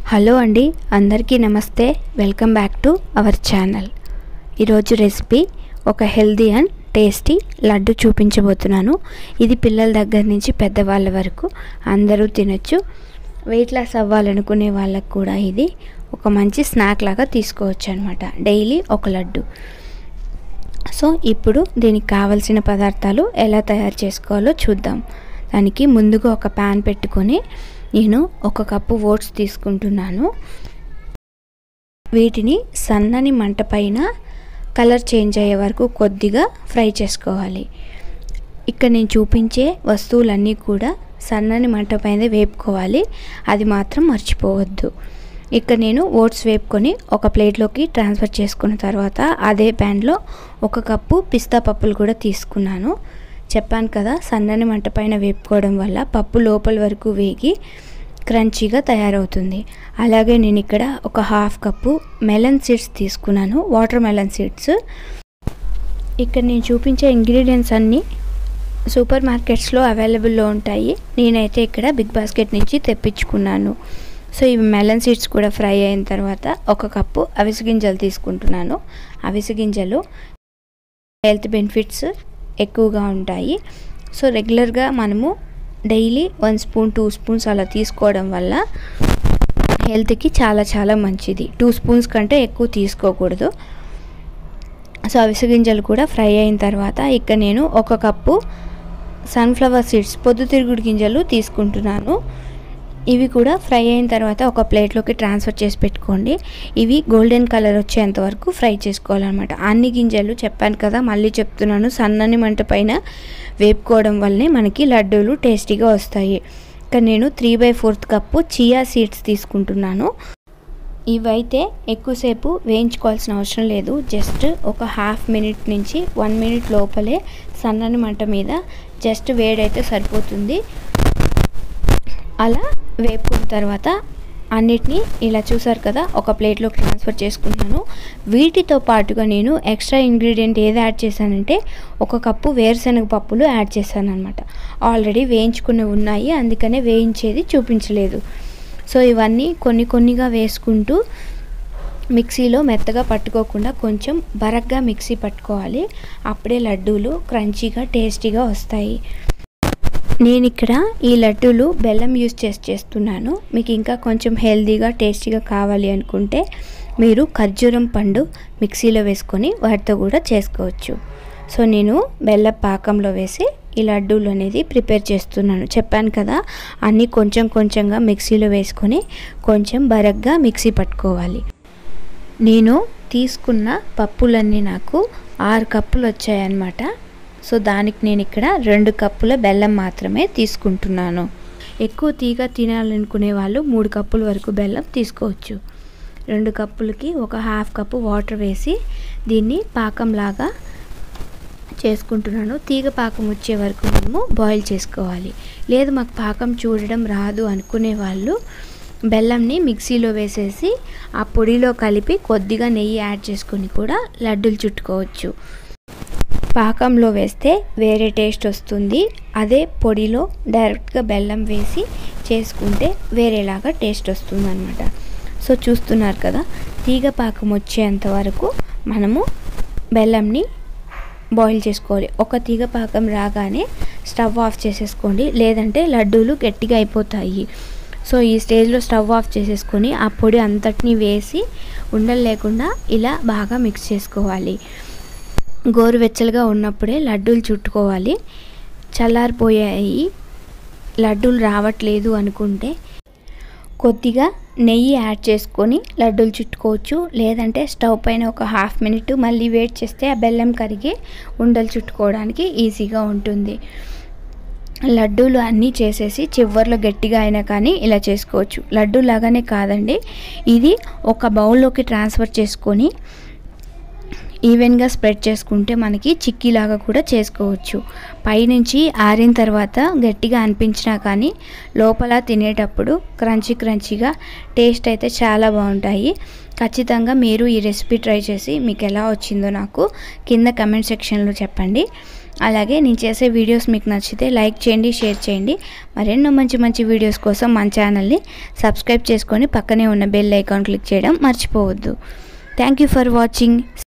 hello అండి అందరికీ నమస్తే welcome back to our channel ఈరోజు రెసిపీ ఒక హెల్దీ అండ్ టేస్టీ లడ్డు చూపించబోతున్నాను ఇది పిల్లల దగ్గర నుంచి పెద్దవాళ్ళ వరకు అందరూ తినొచ్చు వెయిట్ లాస్ అవ్వాలనుకునే వాళ్ళకు కూడా ఇది ఒక మంచి స్నాక్ లాగా తీసుకోవచ్చు అనమాట డైలీ ఒక లడ్డు సో ఇప్పుడు దీనికి కావలసిన పదార్థాలు ఎలా తయారు చేసుకోవాలో చూద్దాం దానికి ముందుగా ఒక ప్యాన్ పెట్టుకొని నేను ఒక కప్పు ఓట్స్ తీసుకుంటున్నాను వీటిని సన్నని మంట పైన కలర్ చేంజ్ అయ్యే వరకు కొద్దిగా ఫ్రై చేసుకోవాలి ఇక్కడ నేను చూపించే వస్తువులన్నీ కూడా సన్నని మంట పైన వేపుకోవాలి అది మాత్రం మర్చిపోవద్దు ఇక్కడ నేను ఓట్స్ వేపుకొని ఒక ప్లేట్లోకి ట్రాన్స్ఫర్ చేసుకున్న తర్వాత అదే ప్యాన్లో ఒక కప్పు పిస్తా పప్పులు కూడా తీసుకున్నాను చెప్పాను కదా సన్నని మంట పైన వేపుకోవడం వల్ల పప్పు లోపల వరకు వేగి క్రంచీగా తయారవుతుంది అలాగే నేను ఇక్కడ ఒక హాఫ్ కప్పు మెలన్ సీడ్స్ తీసుకున్నాను వాటర్ మెలన్ సీడ్స్ ఇక్కడ నేను చూపించే ఇంగ్రీడియంట్స్ అన్నీ సూపర్ మార్కెట్స్లో అవైలబుల్లో ఉంటాయి నేనైతే ఇక్కడ బిగ్ బాస్కెట్ నుంచి తెప్పించుకున్నాను సో ఇవి మెలన్ సీడ్స్ కూడా ఫ్రై అయిన తర్వాత ఒక కప్పు అవిసె గింజలు తీసుకుంటున్నాను అవిసె గింజలు హెల్త్ బెనిఫిట్స్ ఎక్కువగా ఉంటాయి సో రెగ్యులర్గా మనము daily one spoon two spoons అలా తీసుకోవడం వల్ల హెల్త్కి చాలా చాలా మంచిది టూ స్పూన్స్ కంటే ఎక్కువ తీసుకోకూడదు సో అవిసె గింజలు కూడా ఫ్రై అయిన తర్వాత ఇక్కడ నేను ఒక కప్పు సన్ఫ్లవర్ సీడ్స్ పొద్దుతిరుగుడు గింజలు తీసుకుంటున్నాను ఇవి కూడా ఫ్రై అయిన తర్వాత ఒక ప్లేట్లోకి ట్రాన్స్ఫర్ చేసి పెట్టుకోండి ఇవి గోల్డెన్ కలర్ వచ్చేంత వరకు ఫ్రై చేసుకోవాలన్నమాట అన్ని గింజలు చెప్పాను కదా మళ్ళీ చెప్తున్నాను సన్నని మంట పైన వేపుకోవడం వల్లనే మనకి లడ్డూలు టేస్టీగా వస్తాయి ఇక్కడ నేను three by fourth cup chia seeds తీసుకుంటున్నాను ఇవైతే ఎక్కువసేపు వేయించుకోవాల్సిన అవసరం లేదు జస్ట్ ఒక హాఫ్ మినిట్ నుంచి వన్ మినిట్ లోపలే సన్నని మంట మీద జస్ట్ వేడైతే సరిపోతుంది అలా వేపుకున్న తర్వాత అన్నిటినీ ఇలా చూసారు కదా ఒక ప్లేట్లోకి ట్రాన్స్ఫర్ చేసుకున్నాను వీటితో పాటుగా నేను ఎక్స్ట్రా ఇంగ్రీడియంట్ ఏది యాడ్ చేశానంటే ఒక కప్పు వేరుశనగ పప్పులు యాడ్ చేశాను అనమాట ఆల్రెడీ వేయించుకుని ఉన్నాయి అందుకనే వేయించేది చూపించలేదు సో ఇవన్నీ కొన్ని కొన్నిగా వేసుకుంటూ మిక్సీలో మెత్తగా పట్టుకోకుండా కొంచెం బరగ్గా మిక్సీ పట్టుకోవాలి అప్పుడే లడ్డూలు క్రంచీగా టేస్టీగా వస్తాయి నేను ఇక్కడ ఈ లడ్డూలు బెల్లం యూస్ చేసి చేస్తున్నాను మీకు ఇంకా కొంచెం హెల్తీగా టేస్టీగా కావాలి అనుకుంటే మీరు ఖర్జూరం పండు మిక్సీలో వేసుకొని వాటితో కూడా చేసుకోవచ్చు సో నేను బెల్ల పాకంలో వేసి ఈ లడ్డూలు అనేది ప్రిపేర్ చేస్తున్నాను చెప్పాను కదా అన్నీ కొంచెం కొంచెంగా మిక్సీలో వేసుకొని కొంచెం బరగ్గా మిక్సీ పట్టుకోవాలి నేను తీసుకున్న పప్పులన్నీ నాకు ఆరు కప్పులు వచ్చాయన్నమాట సో దానికి నేను ఇక్కడ రెండు కప్పుల బెల్లం మాత్రమే తీసుకుంటున్నాను ఎక్కువ తీగ తినాలనుకునే వాళ్ళు మూడు కప్పుల వరకు బెల్లం తీసుకోవచ్చు రెండు కప్పులకి ఒక హాఫ్ కప్పు వాటర్ వేసి దీన్ని పాకంలాగా చేసుకుంటున్నాను తీగ పాకం వచ్చే వరకు మనము బాయిల్ చేసుకోవాలి లేదు మాకు పాకం చూడడం రాదు అనుకునే వాళ్ళు బెల్లంని మిక్సీలో వేసేసి ఆ పొడిలో కలిపి కొద్దిగా నెయ్యి యాడ్ చేసుకొని కూడా లడ్డూలు చుట్టుకోవచ్చు పాకంలో వేస్తే వేరే టేస్ట్ వస్తుంది అదే పొడిలో డైరెక్ట్గా బెల్లం వేసి చేసుకుంటే వేరేలాగా టేస్ట్ వస్తుంది అనమాట సో చూస్తున్నారు కదా తీగ పాకం వచ్చేంత వరకు మనము బెల్లంని బాయిల్ చేసుకోవాలి ఒక తీగ పాకం రాగానే స్టవ్ ఆఫ్ చేసేసుకోండి లేదంటే లడ్డూలు గట్టిగా అయిపోతాయి సో ఈ స్టేజ్లో స్టవ్ ఆఫ్ చేసేసుకొని ఆ పొడి అంతటిని వేసి ఉండలు లేకుండా ఇలా బాగా మిక్స్ చేసుకోవాలి గోరువెచ్చలుగా ఉన్నప్పుడే లడ్డూలు చుట్టుకోవాలి చల్లారిపోయాయి లడ్డూలు రావట్లేదు అనుకుంటే కొద్దిగా నెయ్యి యాడ్ చేసుకొని లడ్డూలు చుట్టుకోవచ్చు లేదంటే స్టవ్ పైన ఒక హాఫ్ మినిట్ మళ్ళీ వేట్ చేస్తే ఆ బెల్లం కరిగి ఉండలు చుట్టుకోవడానికి ఈజీగా ఉంటుంది లడ్డూలు అన్నీ చేసేసి చివర్లో గట్టిగా అయినా కానీ ఇలా చేసుకోవచ్చు లడ్డు లాగానే కాదండి ఇది ఒక బౌల్లోకి ట్రాన్స్ఫర్ చేసుకొని ఈవెన్గా స్ప్రెడ్ చేసుకుంటే మనకి చిక్కీలాగా కూడా చేసుకోవచ్చు పైనుంచి ఆరిన తర్వాత గట్టిగా అనిపించినా కానీ లోపల తినేటప్పుడు క్రంచీ క్రంచీగా టేస్ట్ అయితే చాలా బాగుంటాయి ఖచ్చితంగా మీరు ఈ రెసిపీ ట్రై చేసి మీకు ఎలా వచ్చిందో నాకు కింద కమెంట్ సెక్షన్లో చెప్పండి అలాగే నేను చేసే వీడియోస్ మీకు నచ్చితే లైక్ చేయండి షేర్ చేయండి మరెన్నో మంచి మంచి వీడియోస్ కోసం మన ఛానల్ని సబ్స్క్రైబ్ చేసుకొని పక్కనే ఉన్న బెల్ ఐకాన్ క్లిక్ చేయడం మర్చిపోవద్దు థ్యాంక్ యూ ఫర్ వాచింగ్